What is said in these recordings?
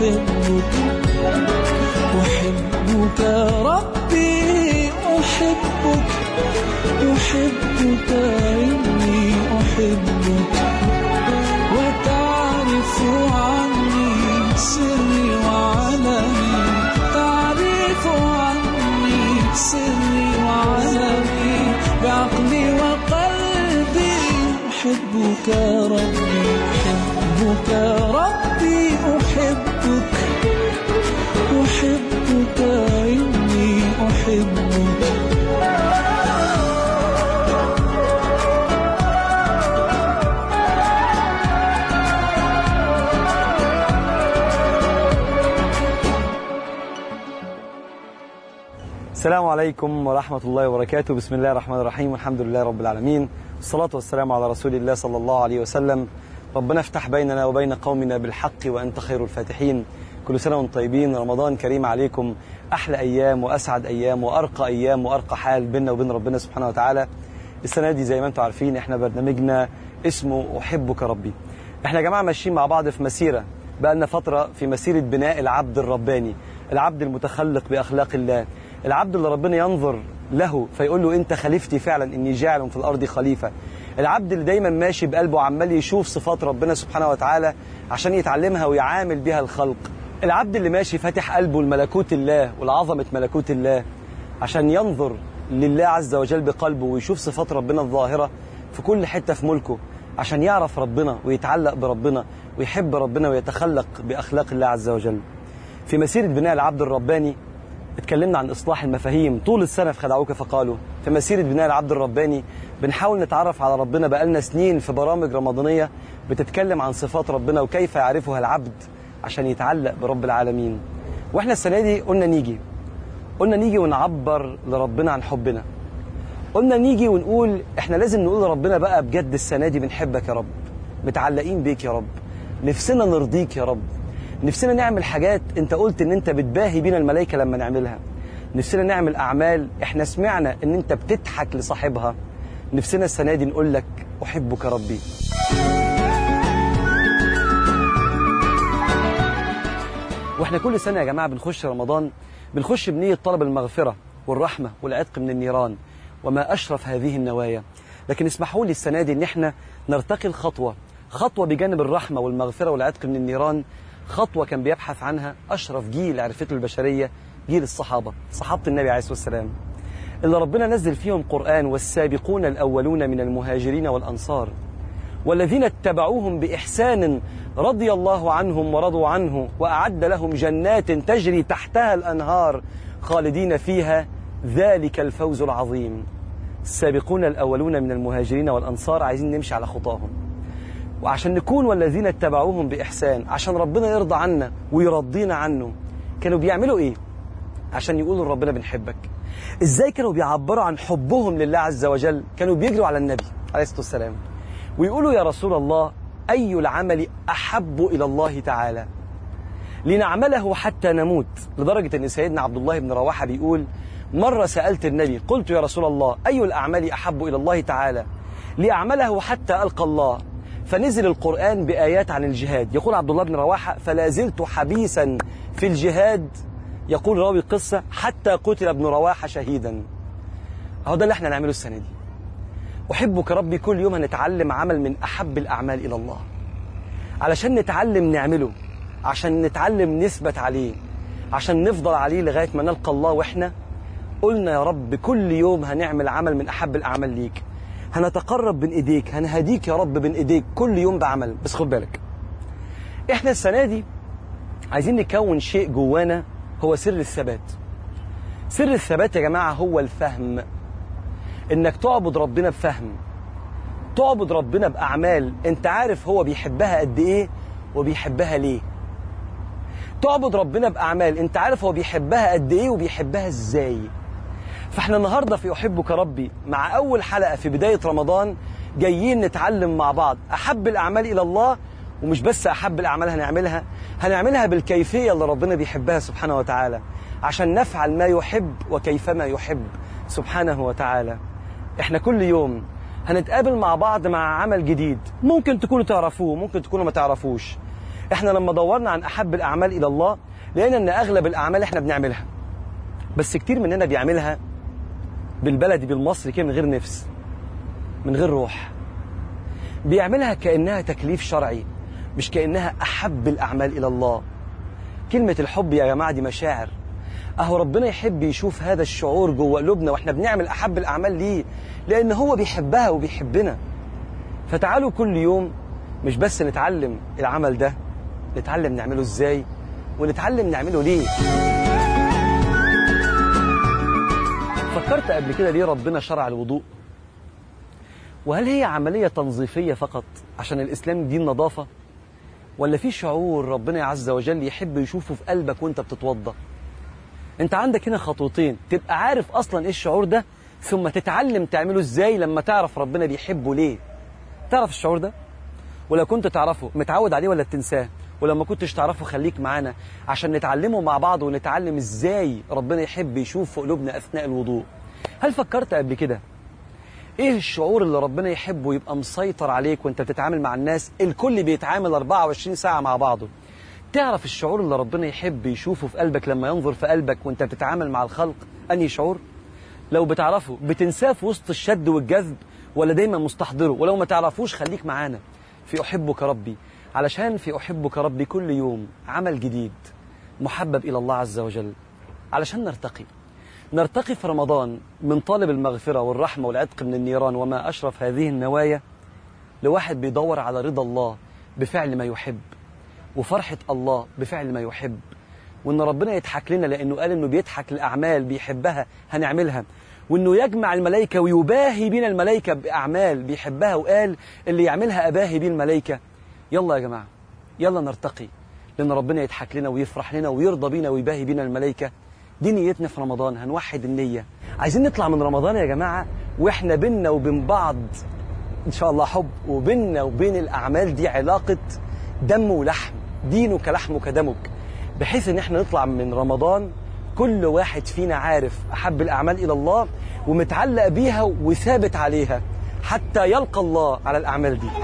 أحبك أحبك ربي أحبك أحبك إني أحبك وتعرف عني سري وعلمي تعرف عني سري وعلمي بعقلي وقلبي أحبك ربي أحبك ربي أحبك أحبك إني أحبك السلام عليكم ورحمة الله وبركاته بسم الله الرحمن الرحيم والحمد لله رب العالمين والصلاة والسلام على رسول الله صلى الله عليه وسلم ربنا افتح بيننا وبين قومنا بالحق وأنت خير الفاتحين كل سنة وانتم طيبين رمضان كريم عليكم أحلى أيام وأسعد أيام وأرقى أيام وأرقى حال بيننا وبين ربنا سبحانه وتعالى السنة دي زي ما انتم عارفين احنا برنامجنا اسمه أحبك ربي احنا يا جماعة ماشيين مع بعض في مسيرة بقالنا فترة في مسيرة بناء العبد الرباني العبد المتخلق بأخلاق الله العبد اللي ربنا ينظر له فيقول له انت خليفتي فعلا اني جاعل في الارض خليفه العبد اللي دايما ماشي بقلبه عمال يشوف صفات ربنا سبحانه وتعالى عشان يتعلمها ويعامل بها الخلق العبد اللي ماشي فاتح قلبه لملكوت الله ولعظمه ملكوت الله عشان ينظر لله عز وجل بقلبه ويشوف صفات ربنا الظاهره في كل حته في ملكه عشان يعرف ربنا ويتعلق بربنا ويحب ربنا ويتخلق باخلاق الله عز وجل في مسيره بناء العبد الرباني اتكلمنا عن إصلاح المفاهيم طول السنة في خدعوك فقالوا في مسيرة بناء العبد الرباني بنحاول نتعرف على ربنا بقالنا سنين في برامج رمضانية بتتكلم عن صفات ربنا وكيف يعرفها العبد عشان يتعلق برب العالمين واحنا السنة دي قلنا نيجي قلنا نيجي ونعبر لربنا عن حبنا قلنا نيجي ونقول احنا لازم نقول لربنا بقى بجد السنة دي بنحبك يا رب متعلقين بيك يا رب نفسنا نرضيك يا رب نفسنا نعمل حاجات انت قلت ان انت بتباهي بينا الملائكه لما نعملها نفسنا نعمل اعمال احنا سمعنا ان انت بتضحك لصاحبها نفسنا السنه دي نقول لك احبك ربي واحنا كل سنه يا جماعه بنخش رمضان بنخش بنيه طلب المغفره والرحمه والعتق من النيران وما اشرف هذه النوايا لكن اسمحوا لي السنه دي ان احنا نرتقي الخطوه خطوه بجانب الرحمه والمغفره والعتق من النيران خطوة كان بيبحث عنها أشرف جيل عرفته البشرية جيل الصحابة صحابة النبي عليه الصلاة والسلام اللي ربنا نزل فيهم قرآن والسابقون الأولون من المهاجرين والأنصار والذين اتبعوهم بإحسان رضي الله عنهم ورضوا عنه وأعد لهم جنات تجري تحتها الأنهار خالدين فيها ذلك الفوز العظيم السابقون الأولون من المهاجرين والأنصار عايزين نمشي على خطاهم وعشان نكون والذين اتبعوهم بإحسان عشان ربنا يرضى عنا ويرضينا عنه كانوا بيعملوا إيه؟ عشان يقولوا لربنا بنحبك إزاي كانوا بيعبروا عن حبهم لله عز وجل كانوا بيجروا على النبي عليه الصلاة والسلام ويقولوا يا رسول الله أي العمل أحب إلى الله تعالى لنعمله حتى نموت لدرجة أن سيدنا عبد الله بن رواحة بيقول مرة سألت النبي قلت يا رسول الله أي الأعمال أحب إلى الله تعالى لأعمله حتى ألقى الله فنزل القرآن بآيات عن الجهاد يقول عبد الله بن رواحة فلا زلت حبيسا في الجهاد يقول راوي القصة حتى قتل ابن رواحة شهيدا أهو ده اللي احنا نعمله السنة دي أحبك ربي كل يوم هنتعلم عمل من أحب الأعمال إلى الله علشان نتعلم نعمله عشان نتعلم نثبت عليه عشان نفضل عليه لغاية ما نلقى الله وإحنا قلنا يا رب كل يوم هنعمل عمل من أحب الأعمال ليك هنتقرب بين ايديك هنهديك يا رب بين ايديك كل يوم بعمل بس خد بالك احنا السنه دي عايزين نكون شيء جوانا هو سر الثبات سر الثبات يا جماعه هو الفهم انك تعبد ربنا بفهم تعبد ربنا باعمال انت عارف هو بيحبها قد ايه وبيحبها ليه تعبد ربنا باعمال انت عارف هو بيحبها قد ايه وبيحبها ازاي فاحنا النهارده في احبك ربي مع اول حلقه في بدايه رمضان جايين نتعلم مع بعض احب الاعمال الى الله ومش بس احب الاعمال هنعملها هنعملها بالكيفيه اللي ربنا بيحبها سبحانه وتعالى عشان نفعل ما يحب وكيفما يحب سبحانه وتعالى احنا كل يوم هنتقابل مع بعض مع عمل جديد ممكن تكونوا تعرفوه ممكن تكونوا ما تعرفوش احنا لما دورنا عن احب الاعمال الى الله لقينا ان اغلب الاعمال احنا بنعملها بس كتير مننا بيعملها بالبلدي بالمصري كده من غير نفس من غير روح بيعملها كانها تكليف شرعي مش كانها احب الاعمال الى الله كلمه الحب يا جماعه دي مشاعر اهو ربنا يحب يشوف هذا الشعور جوه قلوبنا واحنا بنعمل احب الاعمال ليه لان هو بيحبها وبيحبنا فتعالوا كل يوم مش بس نتعلم العمل ده نتعلم نعمله ازاي ونتعلم نعمله ليه فكرت قبل كده ليه ربنا شرع الوضوء وهل هي عملية تنظيفية فقط عشان الإسلام دين نظافة ولا في شعور ربنا عز وجل يحب يشوفه في قلبك وانت بتتوضى انت عندك هنا خطوتين تبقى عارف اصلا ايه الشعور ده ثم تتعلم تعمله ازاي لما تعرف ربنا بيحبه ليه تعرف الشعور ده ولو كنت تعرفه متعود عليه ولا بتنساه ولو ما كنتش تعرفه خليك معانا عشان نتعلمه مع بعض ونتعلم ازاي ربنا يحب يشوف في قلوبنا اثناء الوضوء هل فكرت قبل كده ايه الشعور اللي ربنا يحبه يبقى مسيطر عليك وانت بتتعامل مع الناس الكل بيتعامل 24 ساعة مع بعضه تعرف الشعور اللي ربنا يحب يشوفه في قلبك لما ينظر في قلبك وانت بتتعامل مع الخلق انهي شعور لو بتعرفه بتنساه في وسط الشد والجذب ولا دايما مستحضره ولو ما تعرفوش خليك معانا في أحبك ربي علشان في أحبك ربي كل يوم عمل جديد محبب إلى الله عز وجل علشان نرتقي نرتقي في رمضان من طالب المغفرة والرحمة والعتق من النيران وما أشرف هذه النوايا لواحد بيدور على رضا الله بفعل ما يحب وفرحة الله بفعل ما يحب وإن ربنا يضحك لنا لأنه قال إنه بيضحك الأعمال بيحبها هنعملها وإنه يجمع الملائكة ويباهي بين الملائكة بأعمال بيحبها وقال اللي يعملها أباهي بيه الملائكة يلا يا جماعة يلا نرتقي لأن ربنا يضحك لنا ويفرح لنا ويرضى بينا ويباهي بينا الملائكة دي نيتنا في رمضان هنوحد النية عايزين نطلع من رمضان يا جماعة وإحنا بينا وبين بعض إن شاء الله حب وبيننا وبين الأعمال دي علاقة دم ولحم دينك لحمك دمك بحيث ان احنا نطلع من رمضان كل واحد فينا عارف احب الاعمال الى الله ومتعلق بيها وثابت عليها حتى يلقى الله على الاعمال دي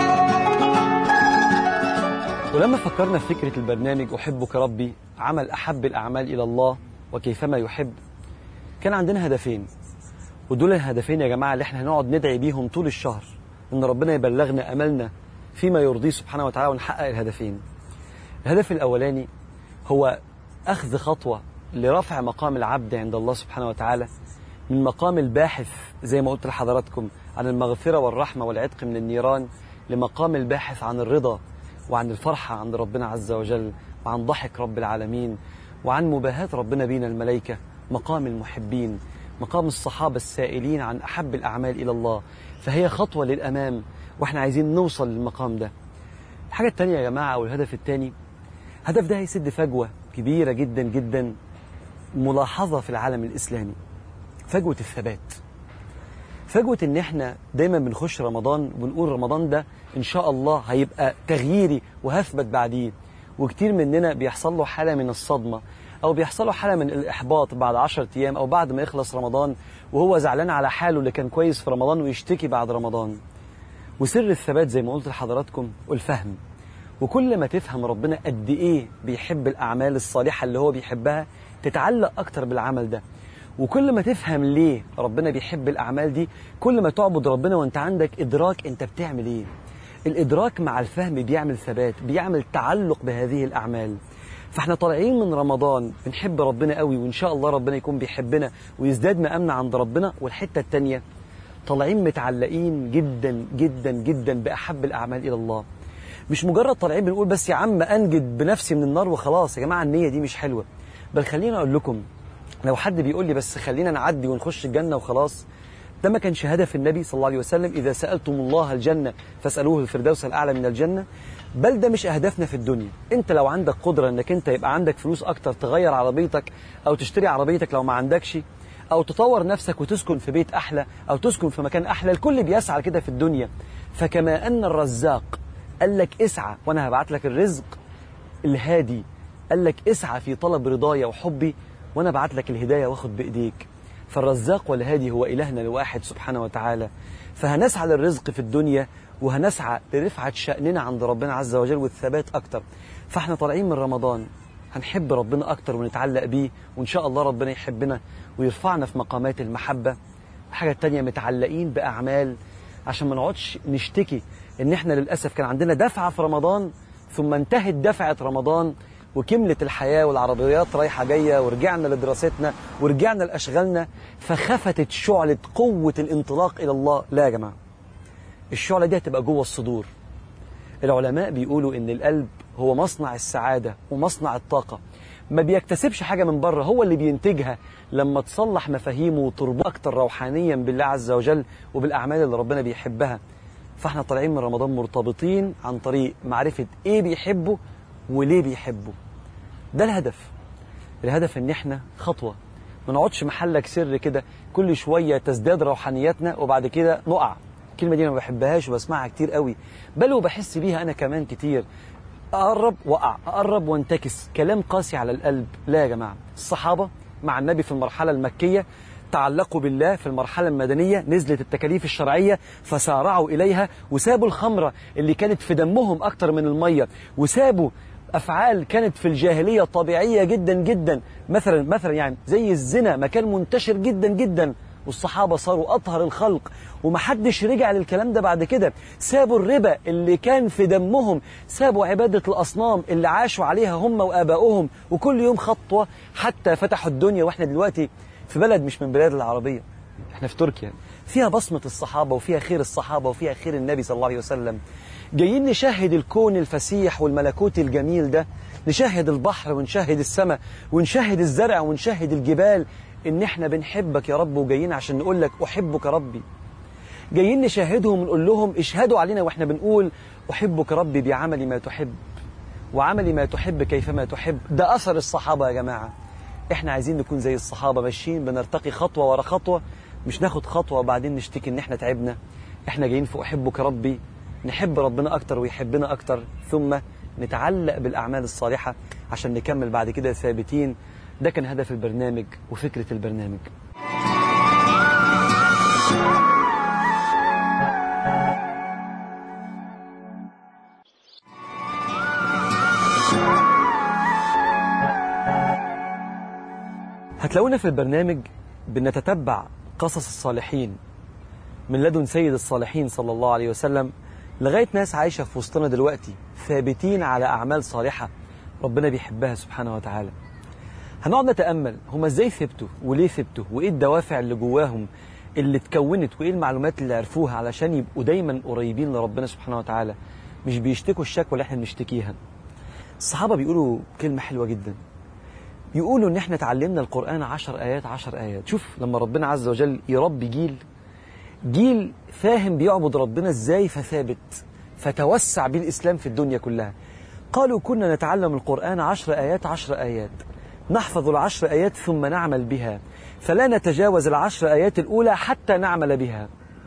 ولما فكرنا في فكره البرنامج احبك ربي عمل احب الاعمال الى الله وكيفما يحب كان عندنا هدفين ودول الهدفين يا جماعه اللي احنا هنقعد ندعي بيهم طول الشهر ان ربنا يبلغنا املنا فيما يرضيه سبحانه وتعالى ونحقق الهدفين الهدف الأولاني هو أخذ خطوة لرفع مقام العبد عند الله سبحانه وتعالى من مقام الباحث زي ما قلت لحضراتكم عن المغفرة والرحمة والعتق من النيران لمقام الباحث عن الرضا وعن الفرحة عند ربنا عز وجل وعن ضحك رب العالمين وعن مباهاة ربنا بين الملائكة مقام المحبين مقام الصحابة السائلين عن أحب الأعمال إلى الله فهي خطوة للأمام وإحنا عايزين نوصل للمقام ده الحاجة التانية يا جماعة أو الهدف التاني الهدف ده هيسد فجوة كبيرة جدا جدا ملاحظة في العالم الإسلامي فجوة الثبات فجوة إن إحنا دايما بنخش رمضان ونقول رمضان ده إن شاء الله هيبقى تغييري وهثبت بعديه وكتير مننا بيحصل له حالة من الصدمة أو بيحصل له حالة من الإحباط بعد عشرة أيام أو بعد ما يخلص رمضان وهو زعلان على حاله اللي كان كويس في رمضان ويشتكي بعد رمضان وسر الثبات زي ما قلت لحضراتكم الفهم وكل ما تفهم ربنا قد ايه بيحب الاعمال الصالحه اللي هو بيحبها تتعلق اكتر بالعمل ده وكل ما تفهم ليه ربنا بيحب الاعمال دي كل ما تعبد ربنا وانت عندك ادراك انت بتعمل ايه الادراك مع الفهم بيعمل ثبات بيعمل تعلق بهذه الاعمال فاحنا طالعين من رمضان بنحب ربنا قوي وان شاء الله ربنا يكون بيحبنا ويزداد مقامنا عند ربنا والحته الثانيه طالعين متعلقين جدا جدا جدا باحب الاعمال الى الله مش مجرد طالعين بنقول بس يا عم انجد بنفسي من النار وخلاص يا جماعه النيه دي مش حلوه بل خليني اقول لكم لو حد بيقول لي بس خلينا نعدي ونخش الجنه وخلاص ده ما كانش هدف النبي صلى الله عليه وسلم اذا سالتم الله الجنه فاسالوه الفردوس الاعلى من الجنه بل ده مش اهدافنا في الدنيا انت لو عندك قدره انك انت يبقى عندك فلوس اكتر تغير عربيتك او تشتري عربيتك لو ما عندكش او تطور نفسك وتسكن في بيت احلى او تسكن في مكان احلى الكل بيسعى كده في الدنيا فكما ان الرزاق قال لك اسعى وانا هبعت لك الرزق الهادي قال لك اسعى في طلب رضايا وحبي وانا ابعت لك الهدايه واخد بايديك فالرزاق والهادي هو الهنا الواحد سبحانه وتعالى فهنسعى للرزق في الدنيا وهنسعى لرفعة شأننا عند ربنا عز وجل والثبات أكتر فاحنا طالعين من رمضان هنحب ربنا أكتر ونتعلق بيه وإن شاء الله ربنا يحبنا ويرفعنا في مقامات المحبة الحاجة التانية متعلقين بأعمال عشان ما نقعدش نشتكي إن إحنا للأسف كان عندنا دفعة في رمضان ثم انتهت دفعة رمضان وكملت الحياة والعربيات رايحة جاية ورجعنا لدراستنا ورجعنا لأشغالنا فخفتت شعلة قوة الانطلاق إلى الله لا يا جماعة الشعلة دي هتبقى جوه الصدور العلماء بيقولوا إن القلب هو مصنع السعادة ومصنع الطاقة ما بيكتسبش حاجة من بره هو اللي بينتجها لما تصلح مفاهيمه وتربط أكتر روحانيا بالله عز وجل وبالأعمال اللي ربنا بيحبها فاحنا طالعين من رمضان مرتبطين عن طريق معرفة ايه بيحبه وليه بيحبه ده الهدف الهدف ان احنا خطوة ما نقعدش محلك سر كده كل شوية تزداد روحانياتنا وبعد كده نقع الكلمة دي ما بحبهاش وبسمعها كتير قوي بل وبحس بيها انا كمان كتير اقرب واقع اقرب وانتكس كلام قاسي على القلب لا يا جماعة الصحابة مع النبي في المرحلة المكية تعلقوا بالله في المرحلة المدنية نزلت التكاليف الشرعية فسارعوا إليها وسابوا الخمرة اللي كانت في دمهم أكتر من المية وسابوا أفعال كانت في الجاهلية طبيعية جدا جدا مثلا مثلا يعني زي الزنا مكان منتشر جدا جدا والصحابة صاروا أطهر الخلق ومحدش رجع للكلام ده بعد كده سابوا الربا اللي كان في دمهم سابوا عبادة الأصنام اللي عاشوا عليها هم وآباؤهم وكل يوم خطوة حتى فتحوا الدنيا وإحنا دلوقتي في بلد مش من بلاد العربية احنا في تركيا فيها بصمة الصحابة وفيها خير الصحابة وفيها خير النبي صلى الله عليه وسلم جايين نشاهد الكون الفسيح والملكوت الجميل ده نشاهد البحر ونشاهد السماء ونشاهد الزرع ونشاهد الجبال ان احنا بنحبك يا رب وجايين عشان نقول لك احبك ربي جايين نشاهدهم ونقول لهم اشهدوا علينا واحنا بنقول احبك ربي بعمل ما تحب وعمل ما تحب كيفما تحب ده اثر الصحابة يا جماعة احنا عايزين نكون زي الصحابة ماشيين بنرتقي خطوة ورا خطوة مش ناخد خطوة وبعدين نشتكي ان احنا تعبنا احنا جايين في احبك ربي نحب ربنا اكتر ويحبنا اكتر ثم نتعلق بالاعمال الصالحة عشان نكمل بعد كده ثابتين ده كان هدف البرنامج وفكرة البرنامج هتلاقونا في البرنامج بنتتبع قصص الصالحين من لدن سيد الصالحين صلى الله عليه وسلم لغاية ناس عايشة في وسطنا دلوقتي ثابتين على أعمال صالحة ربنا بيحبها سبحانه وتعالى هنقعد نتأمل هما ازاي ثبتوا وليه ثبتوا وايه الدوافع اللي جواهم اللي اتكونت وايه المعلومات اللي عرفوها علشان يبقوا دايما قريبين لربنا سبحانه وتعالى مش بيشتكوا الشكوى اللي احنا بنشتكيها الصحابة بيقولوا كلمة حلوة جدا يقولوا ان احنا اتعلمنا القرآن عشر آيات عشر آيات شوف لما ربنا عز وجل يربي جيل جيل فاهم بيعبد ربنا ازاي فثابت فتوسع بيه الإسلام في الدنيا كلها قالوا كنا نتعلم القرآن عشر آيات عشر آيات نحفظ العشر آيات ثم نعمل بها فلا نتجاوز العشر آيات الأولى حتى نعمل بها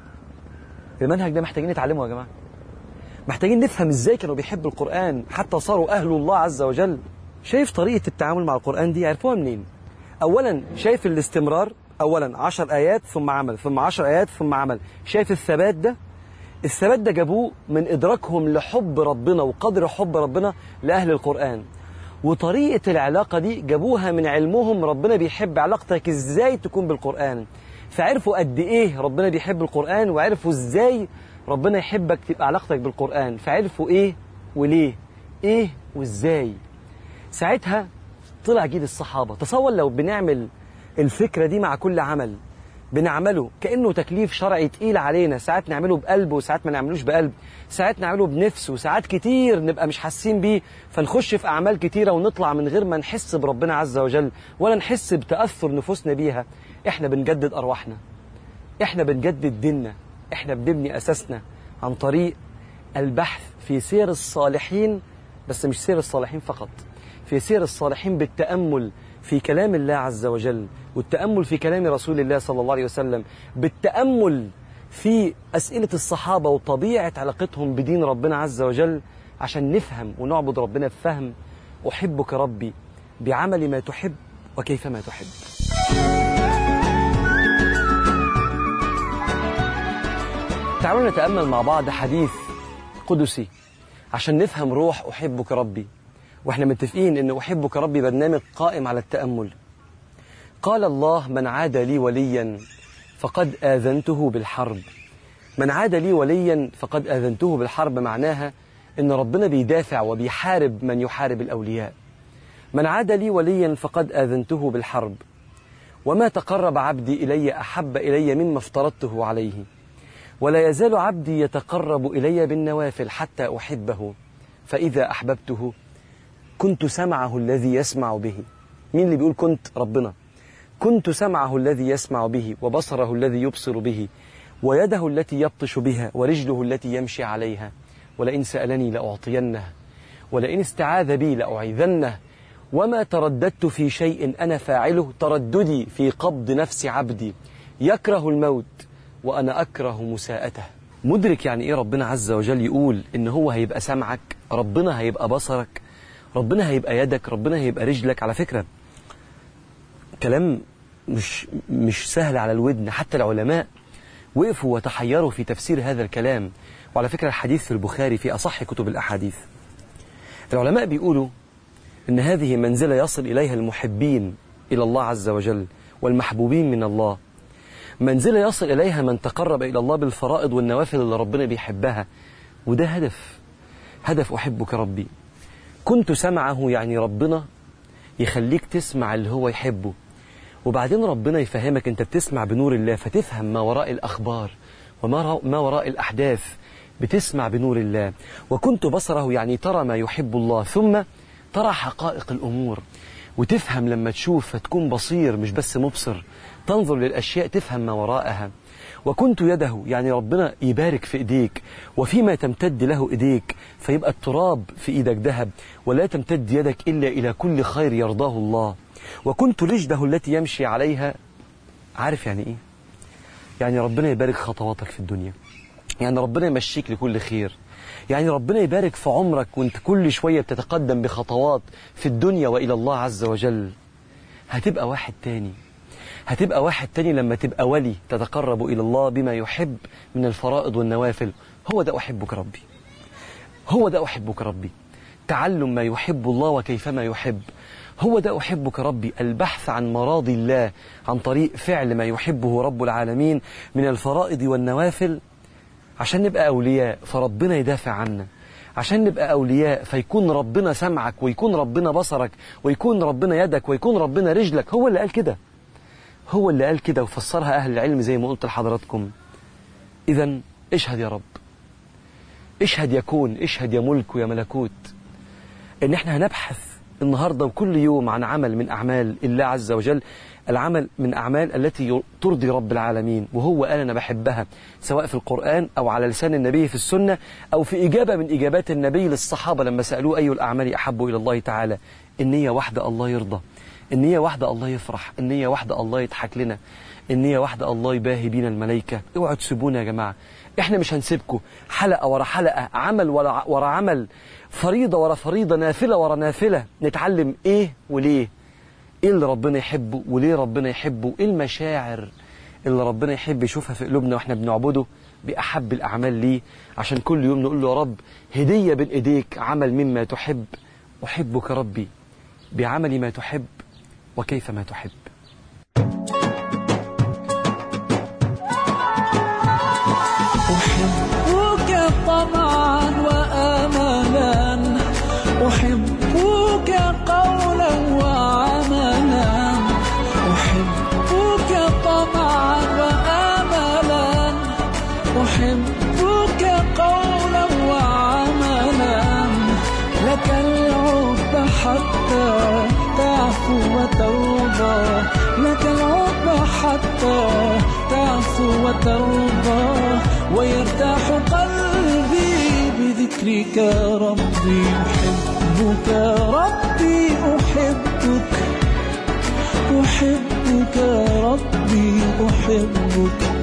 المنهج ده محتاجين نتعلمه يا جماعة محتاجين نفهم ازاي كانوا بيحبوا القرآن حتى صاروا أهل الله عز وجل شايف طريقة التعامل مع القرآن دي عرفوها منين أولا شايف الاستمرار أولا عشر آيات ثم عمل ثم عشر آيات ثم عمل شايف الثبات ده الثبات ده جابوه من إدراكهم لحب ربنا وقدر حب ربنا لأهل القرآن وطريقة العلاقة دي جابوها من علمهم ربنا بيحب علاقتك ازاي تكون بالقرآن فعرفوا قد ايه ربنا بيحب القرآن وعرفوا ازاي ربنا يحبك تبقى علاقتك بالقرآن فعرفوا ايه وليه ايه وازاي ساعتها طلع جيل الصحابة تصور لو بنعمل الفكرة دي مع كل عمل بنعمله كأنه تكليف شرعي تقيل علينا ساعات نعمله بقلب وساعات ما نعملوش بقلب ساعات نعمله بنفس وساعات كتير نبقى مش حاسين بيه فنخش في أعمال كتيرة ونطلع من غير ما نحس بربنا عز وجل ولا نحس بتأثر نفوسنا بيها احنا بنجدد أرواحنا احنا بنجدد ديننا احنا بنبني أساسنا عن طريق البحث في سير الصالحين بس مش سير الصالحين فقط في سير الصالحين بالتأمل في كلام الله عز وجل والتأمل في كلام رسول الله صلى الله عليه وسلم بالتأمل في أسئلة الصحابة وطبيعة علاقتهم بدين ربنا عز وجل عشان نفهم ونعبد ربنا بفهم أحبك ربي بعمل ما تحب وكيفما تحب تعالوا نتأمل مع بعض حديث قدسي عشان نفهم روح أحبك ربي وإحنا متفقين أن أحبك ربي برنامج قائم على التأمل قال الله من عاد لي وليا فقد آذنته بالحرب من عاد لي وليا فقد آذنته بالحرب معناها أن ربنا بيدافع وبيحارب من يحارب الأولياء من عاد لي وليا فقد آذنته بالحرب وما تقرب عبدي إلي أحب إلي مما افترضته عليه ولا يزال عبدي يتقرب إلي بالنوافل حتى أحبه فإذا أحببته كنت سمعه الذي يسمع به مين اللي بيقول كنت ربنا كنت سمعه الذي يسمع به وبصره الذي يبصر به ويده التي يبطش بها ورجله التي يمشي عليها ولئن سألني لأعطينه ولئن استعاذ بي لأعيذنه وما ترددت في شيء أنا فاعله ترددي في قبض نفس عبدي يكره الموت وأنا أكره مساءته مدرك يعني إيه ربنا عز وجل يقول إن هو هيبقى سمعك ربنا هيبقى بصرك ربنا هيبقى يدك ربنا هيبقى رجلك على فكرة كلام مش مش سهل على الودن حتى العلماء وقفوا وتحيروا في تفسير هذا الكلام وعلى فكرة الحديث في البخاري في أصح كتب الأحاديث العلماء بيقولوا إن هذه منزلة يصل إليها المحبين إلى الله عز وجل والمحبوبين من الله منزلة يصل إليها من تقرب إلى الله بالفرائض والنوافل اللي ربنا بيحبها وده هدف هدف أحبك ربي كنت سمعه يعني ربنا يخليك تسمع اللي هو يحبه وبعدين ربنا يفهمك انت بتسمع بنور الله فتفهم ما وراء الأخبار وما ما وراء الأحداث بتسمع بنور الله وكنت بصره يعني ترى ما يحب الله ثم ترى حقائق الأمور وتفهم لما تشوف فتكون بصير مش بس مبصر تنظر للأشياء تفهم ما وراءها وكنت يده يعني ربنا يبارك في إيديك وفيما تمتد له إيديك فيبقى التراب في إيدك ذهب ولا تمتد يدك إلا إلى كل خير يرضاه الله وكنت رجله التي يمشي عليها عارف يعني إيه يعني ربنا يبارك خطواتك في الدنيا يعني ربنا يمشيك لكل خير يعني ربنا يبارك في عمرك وانت كل شوية بتتقدم بخطوات في الدنيا وإلى الله عز وجل هتبقى واحد تاني هتبقى واحد تاني لما تبقى ولي تتقرب إلى الله بما يحب من الفرائض والنوافل هو ده أحبك ربي هو ده أحبك ربي تعلم ما يحب الله وكيفما يحب هو ده أحبك ربي البحث عن مراضي الله عن طريق فعل ما يحبه رب العالمين من الفرائض والنوافل عشان نبقى أولياء فربنا يدافع عنا عشان نبقى أولياء فيكون ربنا سمعك ويكون ربنا بصرك ويكون ربنا يدك ويكون ربنا رجلك هو اللي قال كده هو اللي قال كده وفسرها أهل العلم زي ما قلت لحضراتكم إذا اشهد يا رب اشهد يكون اشهد يا ملك ويا ملكوت إن احنا هنبحث النهاردة وكل يوم عن عمل من أعمال الله عز وجل العمل من أعمال التي ترضي رب العالمين وهو قال أنا بحبها سواء في القرآن أو على لسان النبي في السنة أو في إجابة من إجابات النبي للصحابة لما سألوه أي الأعمال أحب إلى الله تعالى النية واحدة الله يرضى النية واحدة الله يفرح النية واحدة الله يضحك لنا النية واحدة الله يباهي بينا الملائكة اوعوا تسيبونا يا جماعة احنا مش هنسيبكم حلقة ورا حلقة عمل ورا, ورا عمل فريضة ورا فريضة نافلة ورا نافلة نتعلم ايه وليه ايه اللي ربنا يحبه وليه ربنا يحبه ايه المشاعر اللي ربنا يحب يشوفها في قلوبنا واحنا بنعبده بأحب الأعمال ليه عشان كل يوم نقول له يا رب هدية بين إيديك عمل مما تحب أحبك ربي بعمل ما تحب وكيف ما تحب أحبك طمعا وأملا أحبك قولا وعملا أحبك طمعا وأملا أحبك قولا وعملا لك العب حتى تعفو وترضى لك العب حتى تعفو وترضى ويرتاح قلبي بذكرك ربي أحبك ربي أحبك أحبك ربي أحبك